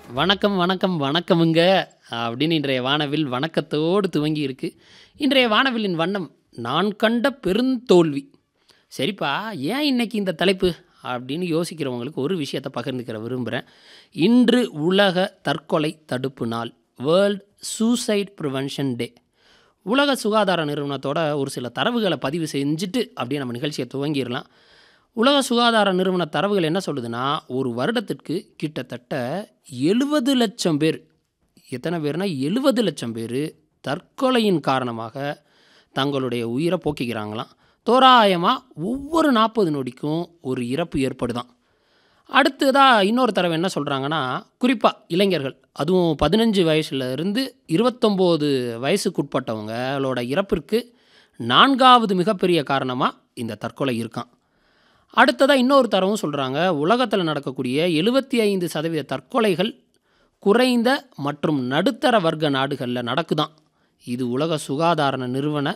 வணக்கம் வணக்கம் வணக்கமுங்க அப்படின்னு இன்றைய வானவில் வணக்கத்தோடு துவங்கி இருக்கு இன்றைய வானவிலின் வண்ணம் நான் கண்ட பெருந்தோல்வி சரிப்பா ஏன் இன்னைக்கு இந்த தலைப்பு அப்படின்னு யோசிக்கிறவங்களுக்கு ஒரு விஷயத்தை பகிர்ந்துக்கிற விரும்புகிறேன் இன்று உலக தற்கொலை தடுப்பு நாள் வேர்ல்ட் சூசைட் ப்ரிவென்ஷன் டே உலக சுகாதார நிறுவனத்தோட ஒரு சில தரவுகளை பதிவு செஞ்சுட்டு அப்படியே நம்ம நிகழ்ச்சியை துவங்கிடலாம் உலக சுகாதார நிறுவன தரவுகள் என்ன சொல்லுதுன்னா ஒரு வருடத்திற்கு கிட்டத்தட்ட எழுபது லட்சம் பேர் எத்தனை பேர்னா எழுபது லட்சம் பேர் தற்கொலையின் காரணமாக தங்களுடைய உயிரை போக்கிக்கிறாங்களாம் தோராயமாக ஒவ்வொரு நாற்பது நொடிக்கும் ஒரு இறப்பு ஏற்படுதான் அடுத்ததாக இன்னொரு தரவு என்ன சொல்கிறாங்கன்னா குறிப்பாக இளைஞர்கள் அதுவும் பதினஞ்சு வயசுல இருந்து இருபத்தொம்போது வயசுக்குட்பட்டவங்களோட இறப்பிற்கு நான்காவது மிகப்பெரிய காரணமாக இந்த தற்கொலை இருக்கான் அடுத்ததாக இன்னொரு தரவும் சொல்கிறாங்க உலகத்தில் நடக்கக்கூடிய எழுபத்தி ஐந்து சதவீத தற்கொலைகள் குறைந்த மற்றும் நடுத்தர வர்க்க நாடுகளில் நடக்குதாம் இது உலக சுகாதார நிறுவன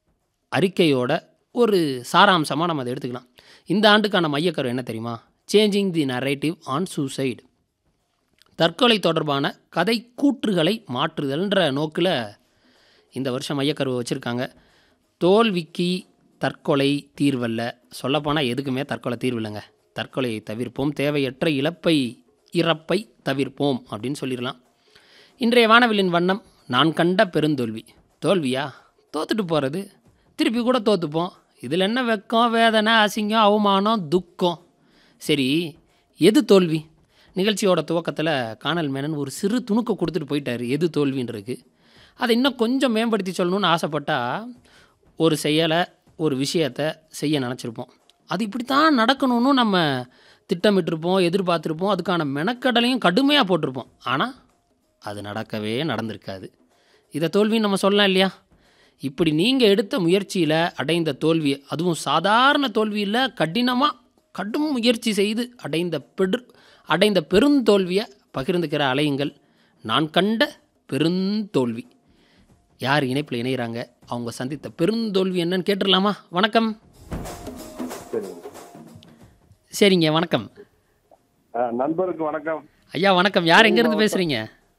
அறிக்கையோட ஒரு சாராம்சமாக நம்ம அதை எடுத்துக்கலாம் இந்த ஆண்டுக்கான மையக்கரு என்ன தெரியுமா changing the narrative on suicide தற்கொலை தொடர்பான கதை கூற்றுகளை மாற்றுதல்ன்ற நோக்கில் இந்த வருஷம் மையக்கருவை வச்சுருக்காங்க தோல்விக்கு தற்கொலை தீர்வல்ல சொல்லப்போனால் எதுக்குமே தற்கொலை தீர்வில்லைங்க தற்கொலையை தவிர்ப்போம் தேவையற்ற இழப்பை இறப்பை தவிர்ப்போம் அப்படின்னு சொல்லிடலாம் இன்றைய வானவிலின் வண்ணம் நான் கண்ட பெருந்தோல்வி தோல்வியா தோத்துட்டு போகிறது திருப்பி கூட தோத்துப்போம் இதில் என்ன வெக்கம் வேதனை அசிங்கம் அவமானம் துக்கம் சரி எது தோல்வி நிகழ்ச்சியோட துவக்கத்தில் காணல் மேனன் ஒரு சிறு துணுக்கு கொடுத்துட்டு போயிட்டார் எது தோல்வின்றது அதை இன்னும் கொஞ்சம் மேம்படுத்தி சொல்லணும்னு ஆசைப்பட்டா ஒரு செயலை ஒரு விஷயத்தை செய்ய நினச்சிருப்போம் அது இப்படித்தான் நடக்கணும்னு நம்ம திட்டமிட்டிருப்போம் எதிர்பார்த்துருப்போம் அதுக்கான மெனக்கடலையும் கடுமையாக போட்டிருப்போம் ஆனால் அது நடக்கவே நடந்திருக்காது இதை தோல்வின்னு நம்ம சொல்லலாம் இல்லையா இப்படி நீங்கள் எடுத்த முயற்சியில் அடைந்த தோல்வி அதுவும் சாதாரண தோல்வியில் கடினமாக கடும் முயற்சி செய்து அடைந்த பெரு அடைந்த பெருந்தோல்வியை பகிர்ந்துக்கிற அலையுங்கள் நான் கண்ட பெருந்தோல்வி யார் இணைப்பில் இணைகிறாங்க அவங்க சந்தித்த பெருந்தோல்வி என்னன்னு கேட்டுடலாமா வணக்கம் சரிங்க சரிங்க வணக்கம் ஆ, நண்பருக்கு வணக்கம் ஐயா வணக்கம் யார் எங்கேருந்து பேசுகிறீங்க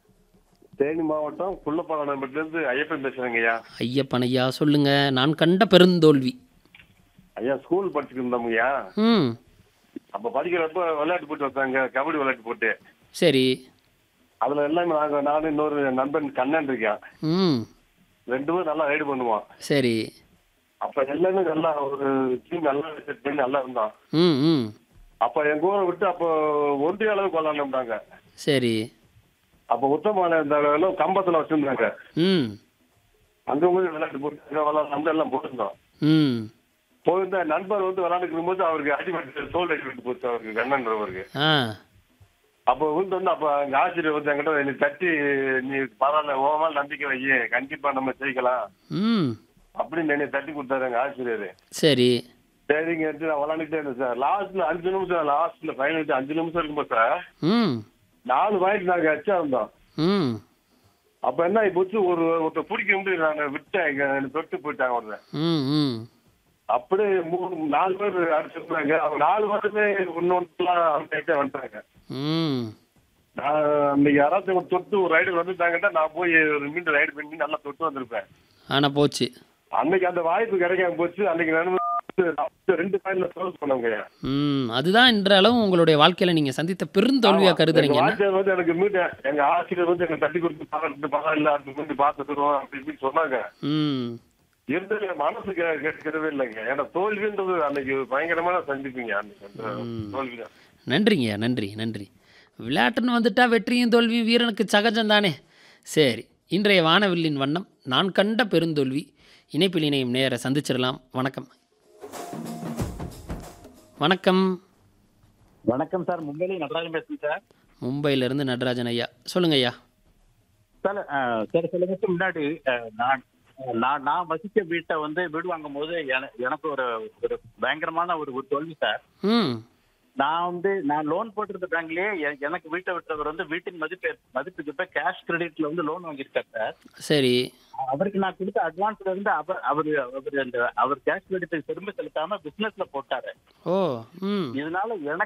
தேனி மாவட்டம் குள்ளப்பாளையம்பட்டிலிருந்து ஐயப்பன் பேசுறேங்க ஐயா ஐயப்பன் ஐயா சொல்லுங்கள் நான் கண்ட பெருந்தோல்வி ஐயா ஸ்கூல் படிச்சுட்டு இருந்தோம் ஐயா ம் அப்ப படிக்கிறப்ப விளையாட்டு போட்டு வந்தாங்க கபடி விளையாட்டு போட்டு சரி அதுல எல்லாமே நாங்க நானும் இன்னொரு நண்பன் கண்ணன் இருக்கேன் ம் ரெண்டு பேரும் நல்லா ரைடு பண்ணுவோம் சரி அப்ப எல்லாமே நல்லா ஒரு டீம் நல்லா செட் பண்ணி நல்லா இருந்தோம் ம் ம் அப்ப எங்க ஊரை விட்டு அப்போ ஒன்றிய அளவுக்கு விளாண்டோம்னாங்க சரி அப்ப உத்தமான இந்த அளவு கம்பத்துல வச்சிருந்தாங்க ம் அங்க போய் விளையாட்டு போட்டு அங்க விளையாட எல்லாம் போட்டிருந்தோம் ம் போயிருந்த நண்பர் வந்து விளையாண்டுக்கும் போது அவருக்கு அடிபட்டு தோல் அடிபட்டு போச்சு அவருக்கு கண்ணன்றவருக்கு ஆ அப்போ வந்து வந்து அப்போ எங்க ஆசிரியர் வந்து என்கிட்ட நீ தட்டி நீ பரவாயில்ல ஓமா நம்பிக்கை வை கண்டிப்பா நம்ம ஜெயிக்கலாம் ம் அப்படின்னு என்னை தட்டி கொடுத்தாரு எங்க ஆசிரியர் சரி சரிங்க நான் விளாண்டுட்டே இருந்தேன் சார் லாஸ்ட்ல அஞ்சு நிமிஷம் லாஸ்ட்ல ஃபைனல் அஞ்சு நிமிஷம் இருக்கும்போது சார் ம் நாலு பாயிண்ட் நாங்க அச்சா இருந்தோம் ம் அப்ப என்ன ஆகி போச்சு ஒரு ஒருத்தர் பிடிக்க முடியும் நாங்க விட்டேன் எங்க என்னை தொட்டு போயிட்டாங்க ஒருத்தன் ம் ம் அப்படியே மூணு நாலு பேர் அடிச்சிருந்தாங்க அவங்க நாலு பேருமே இன்னொன்றுலாம் அவங்க வந்துட்டாங்க ம் நான் அன்னைக்கு யாராச்சும் ஒரு தொட்டு ஒரு ரைடு வந்துட்டாங்கன்னா நான் போய் ஒரு மீண்டும் ரைடு பண்ணி நல்லா தொட்டு வந்திருப்பேன் ஆனால் போச்சு அன்னைக்கு அந்த வாய்ப்பு கிடைக்காம போச்சு அன்னைக்கு நடுவு ரெண்டு பாயிண்ட்ல சோல்வ் பண்ணவங்க ம் அதுதான் இன்ற அளவு உங்களுடைய வாழ்க்கையில் நீங்கள் சந்தித்த பெருந்தோல்வியாக கருதுறீங்க என்ன? வாத்தியார் வந்து எனக்கு மீட்ட எங்க ஆசிரியர் வந்து எனக்கு தட்டி கொடுத்து பார்த்து பரவாயில்ல அடுத்து வந்து பார்த்துக்கிறோம் அப்படி இப்படின்னு சொன்னாங்க ம் இருந்தது என் மனசு கே- கேட்கறவே இல்லைங்க ஏன்னா தோல்வின்றது அன்னைக்கு பயங்கரமான சந்திப்பீங்க அன்னைக்கு அந்த தோல்வி தான் நன்றிங்கய்யா நன்றி நன்றி விளையாட்டுன்னு வந்துட்டா வெற்றியும் தோல்வியும் வீரனுக்கு சகஜம் தானே சரி இன்றைய வானவில்லின் வண்ணம் நான் கண்ட பெருந்தோல்வி இணைப்பில் இணையும் நேர சந்திச்சிடலாம் வணக்கம் வணக்கம் வணக்கம் சார் மும்பையில நடராஜன் பேசுறேன் சார் மும்பையிலிருந்து நடராஜன் ஐயா சொல்லுங்க ஐயா சார் அஹ், சில சில வருஷம் முன்னாடி அஹ், நான் நான் நான் வசிக்க வீட்டை வந்து வீடு வாங்கும் போது என- எனக்கு ஒரு ஒரு பயங்கரமான ஒரு ஒரு தோல்வி சார் ம் நான் வந்து நான் லோன் போட்டிருந்த பேங்க்லயே எ- எனக்கு வீட்டை விட்டவர் வந்து வீட்டின் மதிப்பு மதிப்புக்கு இப்ப கேஷ் கிரெடிட்ல வந்து லோன் வாங்கியிருக்காரு சார் சரி அவருக்கு நான் கொடுத்த அட்வான்ஸ்ல இருந்து அவர் அவர் அவர் அந்த அவர் கேஷ் கிரெடிட்டை திரும்ப செலுத்தாம பிசினஸ்ல போட்டாரு ஓ ம் இதனால எனக்கு